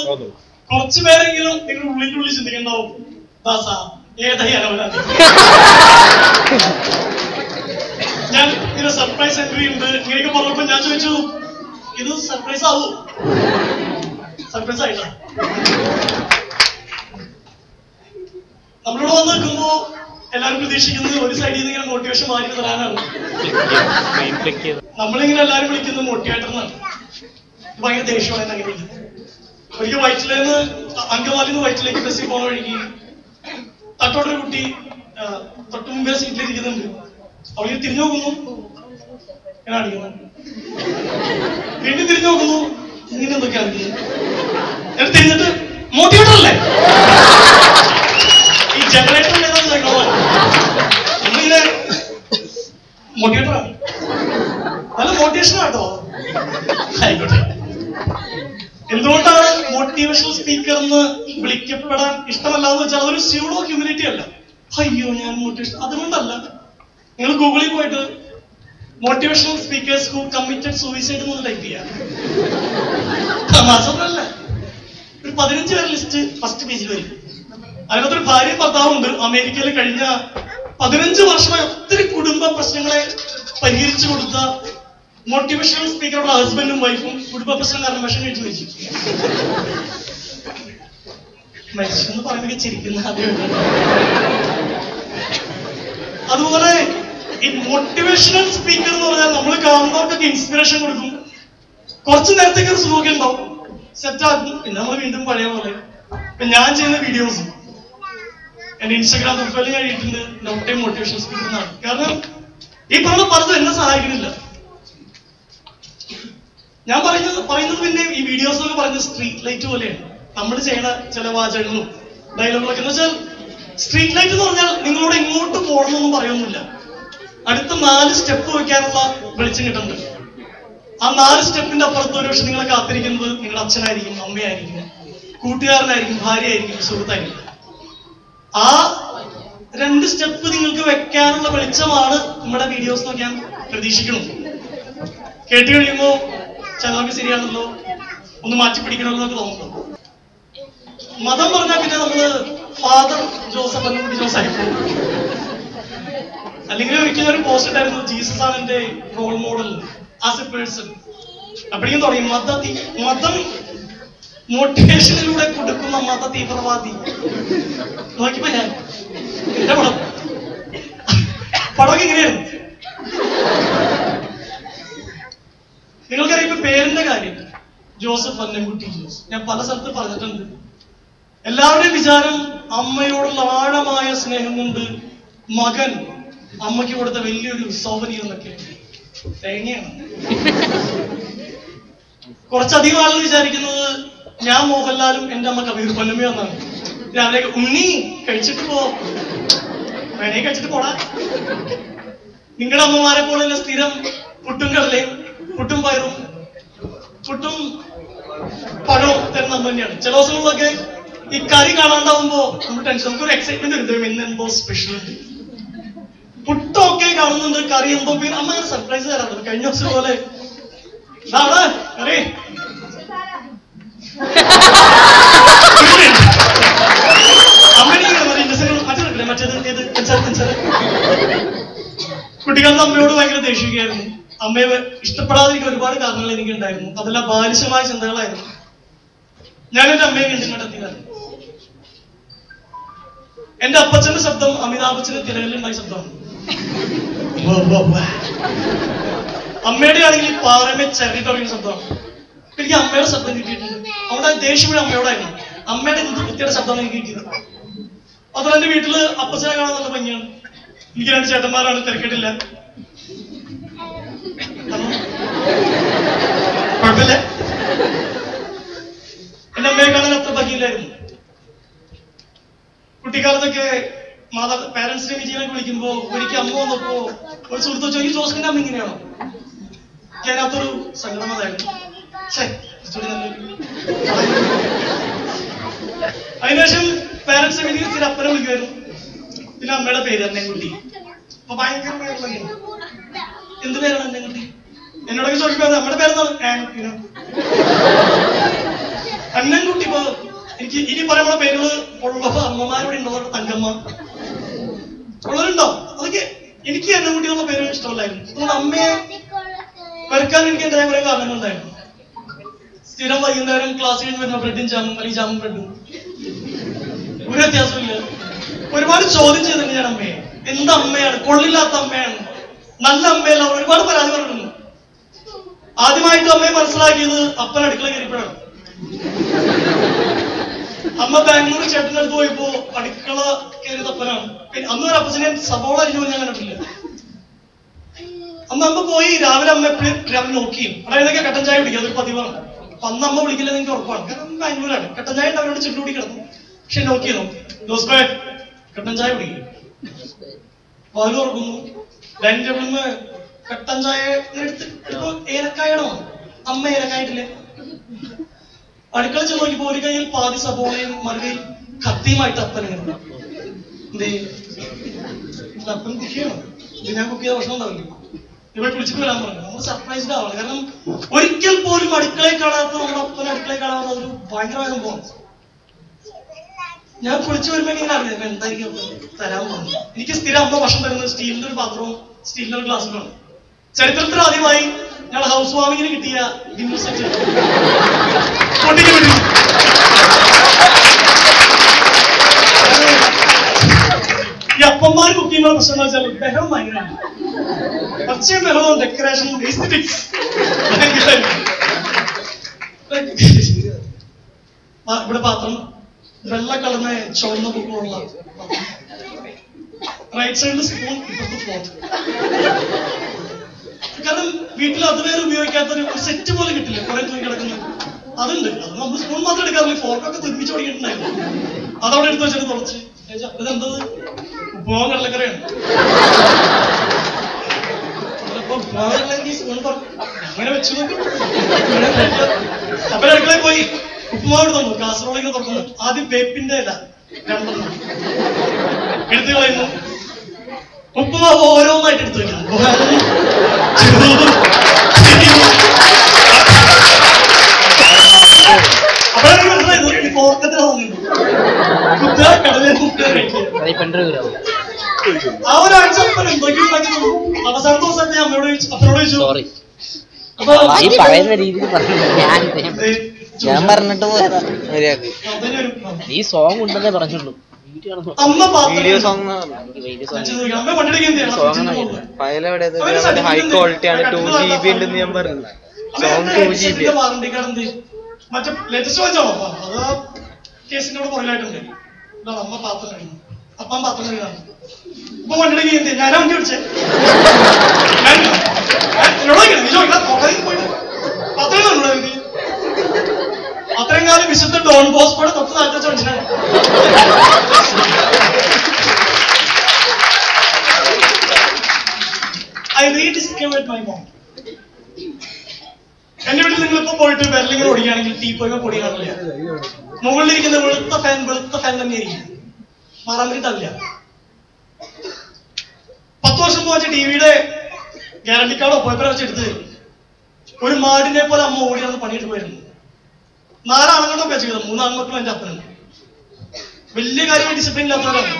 കുറച്ചു പേരെങ്കിലും നിങ്ങളുടെ ഉള്ളിന്റെ ഉള്ളിൽ ചിന്തിക്കണ്ടാവും ദാസ ഏതായി അനവരാതി ഞാൻ ഇങ്ങനെ സർപ്രൈസ് എൻട്രി ഉണ്ട് ഇങ്ങനെയൊക്കെ പറഞ്ഞപ്പോ ഞാൻ ചോദിച്ചു ഇത് സർപ്രൈസ് ആവൂ സർപ്രൈസ് ആയില്ല നമ്മളിവിടെ വന്ന് നിൽക്കുമ്പോ എല്ലാവരും പ്രതീക്ഷിക്കുന്നത് ഒരു സൈഡിൽ നിന്ന് ഇങ്ങനെ മോട്ടിവേഷൻ മാറ്റി തരാനാണ് നമ്മളിങ്ങനെ എല്ലാവരും വിളിക്കുന്നത് മോട്ടിവേറ്റർ എന്നാണ് ഇത് ഭയങ്കര ദേഷ്യമാണ് എന്നെ അങ്ങനെ വിളിക്കുന്നത് ഒരിക്കൽ വയറ്റിലേന്ന് അങ്കമാലിൽ നിന്ന് വയറ്റിലേക്ക് ബസ്സിൽ പോണ വഴിക്ക് തട്ടോട്ടൊരു കുട്ടി ആ, തൊട്ട് മുമ്പേ സീറ്റിലിരിക്കുന്നുണ്ട് അവളിങ്ങനെ തിരിഞ്ഞു നോക്കുന്നു ഇങ്ങനെ അടിക്കുന്നു വീണ്ടും തിരിഞ്ഞു നോക്കുന്നു ഇങ്ങനെ എന്തൊക്കെയാ അടിക്കുന്നത് എന്നിട്ട് തിരിഞ്ഞിട്ട് മോട്ടിവേറ്റർ അല്ലേ ഈ ജനറേറ്റർ ഏതാണെന്ന് ചോദിക്കണോ നമ്മളിങ്ങനെ മോട്ടിവേറ്ററാണ് നല്ല മോട്ടിവേഷൻ ആട്ടോ ആയിക്കോട്ടെ എന്തുകൊണ്ടാണ് മോട്ടിവേഷണൽ സ്പീക്കർ എന്ന് വിളിക്കപ്പെടാൻ ഇഷ്ടമല്ല എന്ന് വെച്ചാൽ അതൊരു സ്യൂഡോ ഹ്യൂമിനിറ്റി അല്ല അയ്യോ ഞാൻ മോട്ടിവേഷൻ അതുകൊണ്ടല്ല നിങ്ങൾ ഗൂഗിളിൽ പോയിട്ട് motivational speakers who committed suicide എന്ന് ടൈപ്പ് ചെയ്യാം തമാസമല്ല ഒരു പതിനഞ്ച് പേര് ലിസ്റ്റ് ഫസ്റ്റ് പേജിൽ വരും അതിനകത്തൊരു ഭാര്യ ഭർത്താവുണ്ട് അമേരിക്കയിൽ കഴിഞ്ഞ പതിനഞ്ച് വർഷമായി ഒത്തിരി കുടുംബ പ്രശ്നങ്ങളെ പരിഹരിച്ചു കൊടുത്ത മോട്ടിവേഷണൽ സ്പീക്കറുടെ ഹസ്ബൻഡും വൈഫും കുടുംബ പ്രശ്നം കാരണം വിഷം കഴിച്ചു മരിച്ചു മരിച്ചു എന്ന് പറയുമ്പോൾ ചിരിക്കുന്ന ആദ്യമായിട്ട് അതുപോലെ ഈ മോട്ടിവേഷണൽ സ്പീക്കർ എന്ന് പറഞ്ഞാൽ നമ്മൾ കാണുന്നവർക്കൊക്കെ ഇൻസ്പിറേഷൻ കൊടുക്കും കുറച്ച് നേരത്തേക്ക് ഒരു സുഖമൊക്കെ ഉണ്ടാവും സെറ്റ് ആക്കും പിന്നെ നമ്മൾ വീണ്ടും പഴയ പോലെ ഇപ്പൊ ഞാൻ ചെയ്യുന്ന വീഡിയോസ് എന്റെ ഇൻസ്റ്റാഗ്രാം പ്രൊഫൈലിൽ ഞാൻ ഇട്ടിട്ടുണ്ട് നോട്ട് ടൈം മോട്ടിവേഷൻ സ്പീക്കർ എന്നാണ് കാരണം ഈ പറഞ്ഞ പലതും എന്നെ സഹായിക്കുന്നില്ല ഞാൻ പറയുന്നത് പറയുന്നത് പിന്നെ ഈ വീഡിയോസ് ഒക്കെ പറയുന്നത് സ്ട്രീറ്റ് ലൈറ്റ് പോലെയാണ് നമ്മൾ ചെയ്യുന്ന ചില വാചകങ്ങളും ഡയലോഗുകളൊക്കെ എന്ന് വെച്ചാൽ സ്ട്രീറ്റ് ലൈറ്റ് എന്ന് പറഞ്ഞാൽ നിങ്ങളോട് എങ്ങോട്ട് പോകണമെന്നൊന്നും പറയുന്നില്ല അടുത്ത നാല് സ്റ്റെപ്പ് വെക്കാനുള്ള വെളിച്ചം കിട്ടുന്നുണ്ട് ആ നാല് സ്റ്റെപ്പിന്റെ അപ്പുറത്ത് ഒരു പക്ഷെ നിങ്ങളെ കാത്തിരിക്കുന്നത് നിങ്ങളുടെ അച്ഛനായിരിക്കും അമ്മയായിരിക്കും കൂട്ടുകാരനായിരിക്കും ഭാര്യയായിരിക്കും സുഹൃത്തായിരിക്കും ആ രണ്ട് സ്റ്റെപ്പ് നിങ്ങൾക്ക് വെക്കാനുള്ള വെളിച്ചമാണ് നമ്മുടെ വീഡിയോസ് എന്നൊക്കെ ഞാൻ പ്രതീക്ഷിക്കണം കേട്ട് കഴിയുമ്പോ ചിലർക്ക് ശരിയാണല്ലോ ഒന്ന് മാറ്റി പിടിക്കണമല്ലോ എന്നൊക്കെ തോന്നുന്നു മതം പറഞ്ഞാൽ പിന്നെ നമ്മള് ഫാദർ ജോസഫ് അന്നുകുട്ടി ജോസ് ആയിപ്പോകും അല്ലെങ്കിൽ ഒരിക്കലും ഒരു പോസ്റ്റ് ഉണ്ടായിരുന്നു ജീസസ് ആണ് എന്റെ role model as a person അപ്പോഴേക്കും തുടങ്ങി മത തീ- മതം മോട്ടിവേഷനിലൂടെ കൊടുക്കുന്ന മത തീവ്രവാദി നോക്കിപ്പോ ഞാൻ എന്റെ പടം പടമൊക്കെ ഇങ്ങനെയാണ് നിങ്ങൾക്കറിയാം ഇപ്പൊ പേരിന്റെ കാര്യം ജോസഫ് അന്നൻകുട്ടി ജോസ് ഞാൻ പല സ്ഥലത്ത് പറഞ്ഞിട്ടുണ്ട് എല്ലാവരുടെയും വിചാരം അമ്മയോടുള്ള ആഴമായ സ്നേഹം കൊണ്ട് മകൻ അമ്മയ്ക്ക് കൊടുത്ത വലിയൊരു സൗകര്യം എന്നൊക്കെ തേങ്ങയാണ് കുറച്ചധികം ആളുകൾ വിചാരിക്കുന്നത് ഞാൻ മോഹൻലാലും എന്റെ അമ്മ കബീർ പൊന്നമ്മയോ എന്നാണ് രാവിലെ ഉണ്ണി കഴിച്ചിട്ട് പോ വേണേ കഴിച്ചിട്ട് പോടാ നിങ്ങളുടെ അമ്മമാരെ പോലെ തന്നെ സ്ഥിരം പുട്ടും കടലയും പുട്ടും പയറും പുട്ടും പഴവും തരുന്ന അമ്മ തന്നെയാണ് ചില ദിവസങ്ങളിലൊക്കെ ഈ കറി കാണാണ്ടാവുമ്പോ നമ്മൾ ടെൻഷൻ നമുക്കൊരു എക്സൈറ്റ്മെന്റ് വരും ഇന്ന് എന്തോ സ്പെഷ്യൽ ഉണ്ട് പുട്ടൊക്കെ കാണുന്നുണ്ട് കറി എന്തോ പേര് അമ്മ അങ്ങനെ സർപ്രൈസ് തരാറുണ്ട് കഴിഞ്ഞ ദിവസം പോലെ "ദാ അവിടെ കറി അമ്മേനെ മറ്റേ ഇന്നസെന്റ് മറ്റേ മറ്റേത് ഏത് പെൻസാർ പെൻസാർ കുട്ടികളുടെ അമ്മയോട് ഭയങ്കര ദേഷിക്കുകയായിരുന്നു അമ്മയെ ഇഷ്ടപ്പെടാതിരിക്കുന്ന ഒരുപാട് കാരണങ്ങൾ എനിക്ക് ഉണ്ടായിരുന്നു അതെല്ലാം ബാലിശമായ ചിന്തകളായിരുന്നു ഞാൻ എന്റെ അമ്മയെ വീണ്ടും കണ്ടെത്തിയതാണ് എന്റെ അപ്പച്ചന്റെ ശബ്ദം അമിതാഭ് ബച്ചന്റെ തിരകളിലുണ്ടായ ശബ്ദമാണ് വാ, വാ, വാ. അമ്മയുടെ ആണെങ്കിൽ ഈ പാറമേ ചെറിയ തുടങ്ങിയ ശബ്ദമാണ് എനിക്ക് അമ്മയുടെ ശബ്ദം കിട്ടിയിട്ടുണ്ട് അവിടെ ദേഷ്യം മുഴുവൻ അമ്മയോടായിരുന്നു അമ്മയുടെ എന്ത് വൃത്തിയുടെ ശബ്ദമാണ് എനിക്ക് കിട്ടിയത് അതുപോലെ എന്റെ വീട്ടില് അപ്പച്ചനെ കാണാൻ നല്ല ഭംഗിയാണ് എനിക്ക് രണ്ട് ചേട്ടന്മാരാണ് തിരക്കിട്ടില്ല കുഴപ്പമില്ല എന്റെ അമ്മയെ കാണാൻ അത്ര ഭംഗിയില്ലായിരുന്നു കുട്ടിക്കാലത്തൊക്കെ മാതാ പാരന്റ്സിനെ വിജയനൊക്കെ വിളിക്കുമ്പോ ഒരിക്കൽ അമ്മ വന്നപ്പോ ഒരു സുഹൃത്ത് ചോദിക്കും ജോസിന്റെ അമ്മ ഇങ്ങനെയാണോ എനിക്ക് അതിനകത്തൊരു സങ്കടം അതായിരുന്നു ഛേ, ഇച്ചിരി നല്ലൊരു- അതിനുശേഷം പാരന്റ്സിനെ വിജയം ചില അപ്പനെ വിളിക്കുമായിരുന്നു പിന്നെ അമ്മയുടെ പേര് അന്നൻകുട്ടി അപ്പൊ ഭയങ്കര പേരുള്ളതാണ് എന്ത് പേരാണ് അന്നൻകുട്ടി എന്നോടൊക്കെ ചോദിക്കുമ്പോൾ നമ്മുടെ പേരെന്താണ് ആൻകുട്ടിയാണ് അന്നൻകുട്ടി ഇപ്പൊ എനിക്ക് ഇനി പറയുന്ന പേരുകൾ ഉള്ള അമ്മമാരോട് ഉണ്ടോ തങ്കമ്മ ഉള്ളവരുണ്ടോ അതൊക്കെ എനിക്ക് എന്നെ കുട്ടികളുടെ പേര് ഇഷ്ടമല്ലായിരുന്നു അതുകൊണ്ട് അമ്മയെ വെറുക്കാൻ എനിക്ക് എന്റെ കുറെ കാരണങ്ങളുണ്ടായിരുന്നു സ്ഥിരം വൈകുന്നേരം ക്ലാസ് കഴിഞ്ഞ് വരുന്ന ബ്രെഡും ജാമും അല്ലെങ്കിൽ ജാമും ബ്രെഡും ഒരു വ്യത്യാസമില്ല ഒരുപാട് ചോദ്യം ചെയ്തിട്ടുണ്ട് ഞാൻ അമ്മയെ എന്ത് അമ്മയാണ് കൊള്ളില്ലാത്ത അമ്മയാണ് നല്ല അമ്മയല്ല ഒരുപാട് പരാതി പറഞ്ഞിട്ടുണ്ട് ആദ്യമായിട്ട് അമ്മയെ മനസ്സിലാക്കിയത് അപ്പൻ അടുക്കള കയറിയപ്പോഴാണ് അമ്മ ബാംഗ്ലൂർ ചേട്ടൻ്റെ അടുത്ത് പോയപ്പോ അടുക്കള കയറി തപ്പനാണ് പിന്നെ അന്ന് ഒരു അപ്പച്ചനെ സബോള അരിഞ്ഞു ഞാൻ കണ്ടിട്ടില്ല അന്ന് അമ്മ പോയി രാവിലെ അമ്മ എപ്പോഴും രാവിലെ നോക്കിയും അവിടെ ഏതൊക്കെ കട്ടൻ ചായ കുടിക്കുക അതൊരു പതിവാണ് അപ്പൊ അന്ന് അമ്മ വിളിക്കില്ല എനിക്ക് ഉറപ്പാണ് കാരണം ബാംഗ്ലൂരാണ് കട്ടൻ ചായ ഉണ്ട് അവരോട് ചുരുട്ടി കിടന്നു പക്ഷെ നോക്കി നോക്കി ദോസ്ബേ കട്ടൻ ചായ കുടിക്കും വാല് തുറക്കുന്നു ഡൈനിങ് ടേബിളിൽ നിന്ന് കട്ടൻ ചായ ഇങ്ങനെ എടുത്ത് എടുക്കുമ്പോ ഏലക്കായണോ അമ്മ ഏലക്കായിട്ടില്ലേ അടുക്കള ചെന്ന് നോക്കിയപ്പോ ഒരു കയ്യിൽ പാതി സബോളയും മറുകയിൽ കത്തിയുമായിട്ട് അപ്പൻ ഇങ്ങനെ എന്തേ ഇത് അപ്പൻ കുക്ക് ചെയ്യണം ഇത് ഞാൻ കുക്ക് ചെയ്ത ഭക്ഷണം ഉണ്ടാവില്ല ഇവിടെ കുളിച്ചിട്ട് വരാൻ പറഞ്ഞു നമ്മൾ സർപ്രൈസ്ഡ് ആവണം കാരണം ഒരിക്കൽ പോലും അടുക്കളയിൽ കാണാത്ത നമ്മുടെ അപ്പൻ അടുക്കളയിൽ കാണാത്ത ഒരു ഭയങ്കരമായ സംഭവം ഞാൻ കുളിച്ചു വരുമ്പോ ഇങ്ങനെ അറിയാം എന്തായിരിക്കും അപ്പൻ തരാൻ പോകുന്നത് എനിക്ക് സ്ഥിരം അമ്മ ഭക്ഷണം തരുന്നത് സ്റ്റീലിന്റെ ഒരു പാത്രവും സ്റ്റീലിന്റെ ഒരു ഗ്ലാസ്സുമാണ് ചരിത്രത്തിൽ ആദ്യമായി ഞങ്ങൾ ഹൗസ് വാമിങ്ങിന് കിട്ടിയ ഡിന്നർ സെറ്റ് പൊട്ടിക്ക് വിട്ടു ഈ അപ്പന്മാർ കുക്ക് ചെയ്യുന്ന പ്രശ്നം എന്ന് വെച്ചാൽ ബഹളം ഭയങ്കരമാണ് പച്ചയും ബഹളവും ഡെക്കറേഷനും എസ്തറ്റിക്സ് ഇവിടെ പാത്രം വെള്ള കളറിന് ചുവന്ന പൂക്കളുള്ള റൈറ്റ് സൈഡിൽ സ്പൂൺ ഇപ്പുറത്ത് ഫ്ലോട്ട് കാരണം വീട്ടിൽ അതുവരെ ഉപയോഗിക്കാത്ത ഒരു സെറ്റ് പോലെ കിട്ടില്ല കുറെ തൂങ്ങി കിടക്കുന്നത് അതുണ്ട് അത് നമ്മൾ സ്പൂൺ മാത്രം എടുക്കാറില്ല ഫോർക്കൊക്കെ തുറപ്പിച്ച് ഓടിയിട്ടുണ്ടായിരുന്നു അതവിടെ എടുത്ത് വെച്ചിട്ട് തുറച്ച് ഇതെന്തത് ഉപ്പുമാവും കടലക്കറിയാണ് അപ്പൊ ഉപ്പുമാവ് കടലക്കറി സ്പൂൺ തുറ അങ്ങനെ വെച്ചു നോക്കും അപ്പൊ അടുക്കളയിൽ പോയി ഉപ്പുമാവ് എടുത്തു തന്നു കാസർഗോഡിങ്ങനെ തുറക്കുന്നു ആദ്യം വേപ്പിന്റെ അല്ല രണ്ടെണ്ണം എടുത്തു കളയുന്നു ഉപ്പുമാവ് ഓരോന്നായിട്ട് എടുത്തു വെക്കണം അപ്പോഴാണ് മനസ്സിലായത് ഈ ഫോർക്കത്തിന് തോന്നുന്നു കുത്തുക കടലിൽ കുത്തുക കഴിക്കുക അത് പെൺഡ്രൈവ് ആ ഒരാഴ്ച അപ്പൻ എന്തൊക്കെയോ ഉണ്ടാക്കി തന്നു. അവസാന ദിവസം ഞാൻ അമ്മയോട് ചോദിച്ചു അപ്പനോട് ചോദിച്ചു സോറി അപ്പൊ ഈ പറയുന്ന രീതിയിൽ പറഞ്ഞു ഞാൻ ദേ, ഞാൻ പറഞ്ഞിട്ട് പോയതാ മര്യാദക്ക് അതിന് ഒരു ഈ സോങ് ഉണ്ടെന്നേ പറഞ്ഞുള്ളൂ വീഡിയോ ആണ് അമ്മ പാത്രം വീഡിയോ സോങ് വീഡിയോ ഞാൻ സോങ് ചോദിച്ചു, അമ്മ വണ്ടിയിലേക്ക് എന്ത് ചെയ്യണം? സോങ് ഫ്രിഡ്ജിന്റെ മുകളിൽ. ഫയൽ എവിടെ ഹൈ ക്വാളിറ്റി ആണ് ടു ജി ബി ഉണ്ടെന്ന് ഞാൻ പറഞ്ഞു അമ്മ സോങ് എന്റെ ടു ജി ബി headset ന്റെ warranty card എന്ത് ചെയ്യും? മറ്റേ ലേറ്റസ്റ്റ് വാങ്ങിച്ചാണോ അത് ആ കേസിന്റെ കൂടെ പുറകിലായിട്ടുണ്ട് ഇതാണ് അമ്മ പാത്രം കഴിയുന്നു അപ്പം പാത്രം കഴിയാണ് ഇപ്പൊ വണ്ടിയിലേക്ക് എന്ത് ചെയ്യും? ഞാനാ വണ്ടി ഓടിച്ചേ ഞാൻ ഞാൻ എന്നോട് ചോദിക്കണം, നീ ചോദിക്കണം പുറകിൽ പോയിട്ട് പാത്രം കണ്ടോ എനിക്ക് അത്രയും കാലം വിശുദ്ധ ഡോൺ ബോസ്കോടെ തൊട്ട് നാട്ടിൽ ചോദിച്ചാണ് ഐ റീഡിസ്കവേർഡ് മൈ മോം എന്റെ വീട്ടിൽ നിങ്ങൾ ഇപ്പൊ പോയിട്ട് ബെർലിങ്ങനെ ഓടിക്കുകയാണെങ്കിൽ ടീ പോയി പൊടി കാണില്ല മുകളിലിരിക്കുന്ന വെളുത്ത ഫാൻ വെളുത്ത ഫാൻ തന്നെയായിരിക്കും മാറാൻ വേണ്ടിയിട്ടല്ല പത്ത് വർഷം മുമ്പ് വെച്ച ടിവിയുടെ ഗ്യാരണ്ടി കാർഡോ പോയപ്പോ വെച്ച് എടുത്ത് തരും ഒരു മാടിനെ പോലെ അമ്മ ഓടി നടന്ന് പണിയിട്ട് പോയിരുന്നു നാലാണുങ്ങളോ വെച്ചത് മൂന്നാൺമക്കളും എന്റെ അപ്പനുണ്ട് വലിയ കാര്യം ഡിസിപ്ലിൻ ഇല്ലാത്തവരാണ്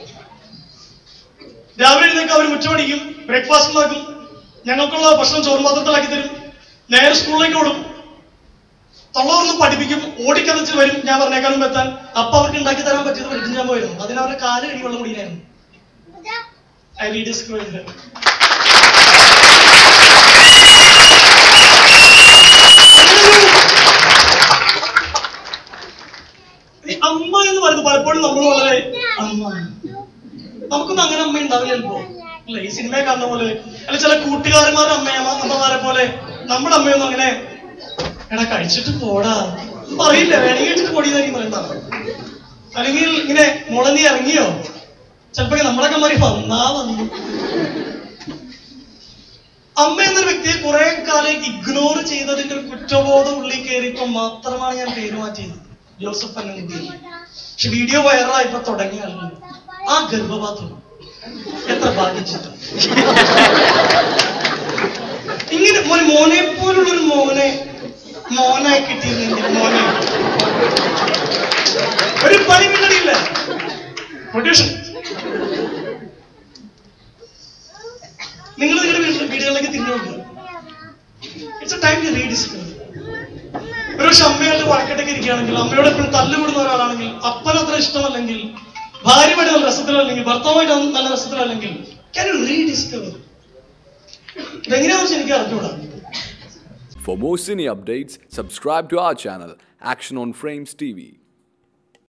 രാവിലെ എഴുന്നേക്ക് അവർ മുറ്റമടിക്കും ബ്രേക്ക്ഫാസ്റ്റ് ഉണ്ടാക്കും ഞങ്ങൾക്കുള്ള ഭക്ഷണം ചോറ് പാത്രത്തിലാക്കി തരും നേരെ സ്കൂളിലേക്ക് ഓടും തൊള്ളവർന്ന് പഠിപ്പിക്കും ഓടിക്കതച്ച് വരും ഞാൻ പറഞ്ഞേക്കാളും എത്താൻ അപ്പൊ അവർക്ക് ഉണ്ടാക്കി തരാൻ പറ്റിയത് പഠിച്ചു ഞാൻ പോയിരുന്നു അതിന് അവരുടെ കാല് കടി വെള്ളം കുടിയായിരുന്നു ഐ റീഡിസ്കവേർഡ് ഈ അമ്മ എന്ന് പറയുന്നത് പലപ്പോഴും നമ്മൾ വളരെ അമ്മ നമുക്കൊന്നും അങ്ങനെ അമ്മ ഉണ്ടാവില്ല ചിലപ്പോ അല്ല ഈ സിനിമയെ കാണുന്ന പോലെ അല്ല ചില കൂട്ടുകാരന്മാരുടെ അമ്മയമ്മ അമ്മമാരെ പോലെ നമ്മുടെ അമ്മയൊന്നും അങ്ങനെ എടാ കഴിച്ചിട്ട് പോടാ ഒന്നും പറയില്ല വേണമെങ്കിൽ കഴിച്ചിട്ട് പൊടിയെന്നായിരിക്കും പറയുന്നതാണ് അല്ലെങ്കിൽ ഇങ്ങനെ മുള നീ ഇറങ്ങിയോ ചിലപ്പോ നമ്മളൊക്കെ മാറി വന്നാ വന്നു അമ്മ എന്നൊരു വ്യക്തിയെ കുറെ കാലം ഇഗ്നോർ ചെയ്തതിന്റെ ഒരു കുറ്റബോധം ഉള്ളിൽ കയറിയപ്പോ മാത്രമാണ് ഞാൻ പേര് മാറ്റിയത് ജോസഫ് അന്നൻകുട്ടി പക്ഷെ വീഡിയോ വൈറലായപ്പോ തുടങ്ങിയാണ് ആ ഗർഭപാത്രം എത്ര ഭാഗ്യച്ചിട്ട് ഇങ്ങനെ ഒരു മോനെ പോലുള്ള ഒരു മോനെ മോനായി കിട്ടിയിരുന്നെങ്കിൽ മോനെ ഒരു പണി പിന്നണിയില്ല മൊട്ടിവേഷൻ നിങ്ങൾ നിങ്ങളുടെ വീട്ടിലെ വീടുകളിലേക്ക് തിരിഞ്ഞു നോക്കുക it's a time to rediscover ഒരു പക്ഷെ അമ്മയായിട്ട് വഴക്കട്ടൊക്കെ ഇരിക്കുകയാണെങ്കിൽ അമ്മയോട് എപ്പോഴും തല്ലുകൂടുന്ന ഒരാളാണെങ്കിൽ അപ്പൻ അത്ര ഇഷ്ടമല്ലെങ്കിൽ ഭാര്യയുമായിട്ട് നല്ല രസത്തിലല്ലെങ്കിൽ ഭർത്താവുമായിട്ട് നല്ല രസത്തിലല്ലെങ്കിൽ ക്യാൻ യു റീഡിസ്കവർ ഇതെങ്ങനെയാണെന്ന് വെച്ചാൽ എനിക്ക് അറിഞ്ഞൂടാ For more cine updates, subscribe to our channel, Action on Frames TV.